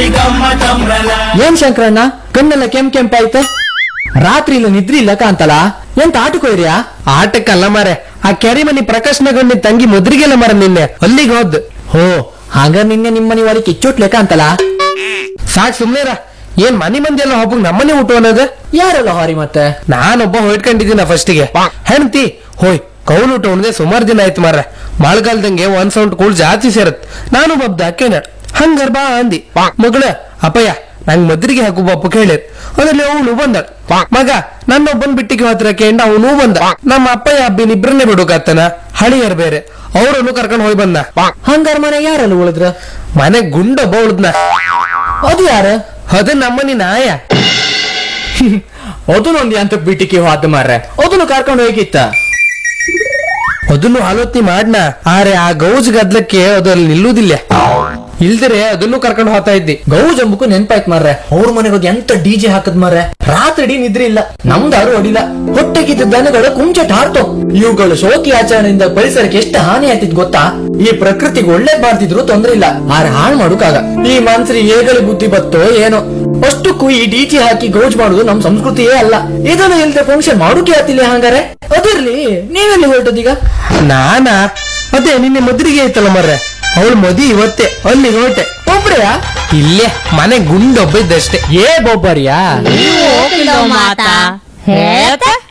ಬಾರಿ ಗಮ್ಮತ್ತಂಬ್ರಲ ಏನ್ ಶಂಕರಣ್ಣ ಕಣ್ಣೆಲ್ಲ ಕೆಂಪ್ ಕೆಂಪಾಯ್ತು ರಾತ್ರಿ ಇಲ್ಲ ನಿದ್ರಿ ಇಲ್ಲ ಕಾಂತಲ್ಲ ಎಂತ ಆಟಕ್ಕೆ ಹೋಯ್ರಿಯಾ ಆಟಕ್ಕಲ್ಲ ಮಾರೆ ಆ ಕೆರಿಮನಿ ಪ್ರಕಾಶ್ನಗೊಂಡಿ ತಂಗಿ ಮುದ್ರಿಗೆಲ್ಲ ಮರ ನಿನ್ನೆ ಅಲ್ಲಿಗೆ ಹೋದ್ ಹೋ ಹಾಗ ನಿನ್ನೆ ನಿಮ್ಮನಿ ವಾರಿ ಕಿಚ್ಚೋಟ್ಲೆ ಕಾಂತಲ್ಲ ಸಾಕ್ ಸುಮ್ನೆರ ಏನ್ ಮನಿ ಮಂದಿ ಎಲ್ಲ ಒಬ್ಬಗ್ ನಮ್ಮನೆ ಊಟ ಅನ್ನೋದು ಯಾರೆಲ್ಲ ಹಾರಿ ಮತ್ತೆ ನಾನೊಬ್ಬ ಹೊಯ್ಕೊಂಡಿದ್ದೀನ ಫಸ್ಟಿಗೆ ಹೆಣ್ತಿ ಹೋಯ್ ಕೌಲ್ ಊಟ ಉಣ್ದೆ ಸುಮಾರು ದಿನ ಆಯ್ತು ಮಾರ್ರೆ ಮಳೆಗಾಲದಂಗೆ ಒಂದ್ ಸೌಂಡ್ ಕೂಳ್ ಜಾಸ್ತಿ ಸೇರತ್ ನಾನು ಬಬ್ದ ಹಾಕೇನ ಹಂಗಾರ ಬಾ ಅಂದಿ ಮಗಳ ಅಪ್ಪಯ್ಯ ನಂಗ್ ಮದ್ರಿಗೆ ಹಾಕು ಬಪ್ಪ ಕೇಳಿದ್ ಅದ್ರಲ್ಲಿ ಅವನು ಬಂದ ಮಗ ನನ್ನೊಬ್ಬನ್ ಬಿಟ್ಟಿಗೆ ಹತ್ರ ಕೇಂಡ ಅವನು ಬಂದ ನಮ್ಮ ಅಪ್ಪಯ್ಯ ಅಬ್ಬಿನ ಇಬ್ರನ್ನೇ ಬಿಡುಕಾತನ ಹಳಿಯರ್ ಬೇರೆ ಅವರನ್ನು ಕರ್ಕೊಂಡು ಹೋಗಿ ಬಂದ ಹಂಗಾರ ಮನೆ ಯಾರೆಲ್ಲ ಉಳಿದ್ರ ಮನೆ ಗುಂಡೊಬ್ಬ ಉಳ್ದ್ನ ಅದು ಯಾರ ಅದು ನಮ್ಮನಿ ನಾಯ ಅದನ್ನೊಂದು ಅಂತ ಬಿಟ್ಟಿಗೆ ಹೋದ ಮಾರ್ರೆ ಅದನ್ನು ಕರ್ಕೊಂಡು ಹೋಗಿತ್ತ ಅದನ್ನು ಆಲೋಚನೆ ಮಾಡ್ನ ಆರೆ ಆ ಗೌಜ್ ಗದ್ಲಕ್ಕೆ ಅದು ಅಲ್ಲಿ ನಿಲ್ಲುವುದಿಲ್ಲ ಇಲ್ದಿರೆ ಅದನ್ನು ಕರ್ಕೊಂಡು ಹೋಗ್ತಾ ಇದ್ದಿ ಗೌ ಜಂಬಕ್ಕೂ ನೆನ್ಪಾಯ್ತು ಮಾರ್ರೆ ಅವ್ರ ಮನೆಗೆ ಹೋಗಿ ಎಂತ ಡಿಜೆ ಹಾಕದ್ ಮಾರ್ರೆ ರಾತ್ರಿ ಇಡೀ ನಿದ್ರೆ ಇಲ್ಲ ನಮ್ದಾರು ಹೊಡಿಲ್ಲ ಹೊಟ್ಟೆಗಿದ್ದ ದನಗಳು ಕುಂಚಟ ಹಾರ್ತು ಇವುಗಳು ಶೋಕಿ ಆಚರಣೆಯಿಂದ ಪರಿಸರಕ್ಕೆ ಎಷ್ಟು ಹಾನಿ ಆಯ್ತಿದ್ ಗೊತ್ತಾ ಈ ಪ್ರಕೃತಿಗೆ ಒಳ್ಳೆ ಮಾಡ್ತಿದ್ರು ತೊಂದ್ರೆ ಇಲ್ಲ ಆದ್ರೆ ಹಾಳು ಮಾಡುಕಾಗ ಈ ಮನ್ಸರಿ ಏಗಳಿ ಬುದ್ಧಿ ಬತ್ತೋ ಏನೋ ಅಷ್ಟಕ್ಕೂ ಈ ಡಿಜೆ ಹಾಕಿ ಗೌಜ್ ಮಾಡುದು ನಮ್ ಸಂಸ್ಕೃತಿಯೇ ಅಲ್ಲ ಇದನ್ನು ಇಲ್ದೆ ಫಂಕ್ಷನ್ ಮಾಡೋಕೆ ಆತಿಲ್ಲ ಹಂಗಾರೆ ಅದಿರ್ಲಿ ನೀವೆಲ್ಲಿ ಹೊರಟದೀಗ ನಾನಾ ಅದೇ ನಿನ್ನೆ ಮದ್ರಿಗೆ ಐತಲ್ಲ ಮರ್ರೆ ಅವಳು ಮದಿ ಇವತ್ತೇ ಅಲ್ಲಿಗೆ ಹೊರಟೆ ಒಬ್ರೆಯಾ ಇಲ್ಲೇ ಮನೆ ಗುಂಡೊಬ್ಬ ಇದ್ದಷ್ಟೇ ಏ ಬೊಬ್ಬರಿಯಾ ನೀವು ಹೋಗಿಲ್ಲ ಮಾತಾ ಹೇಳ್ತಾ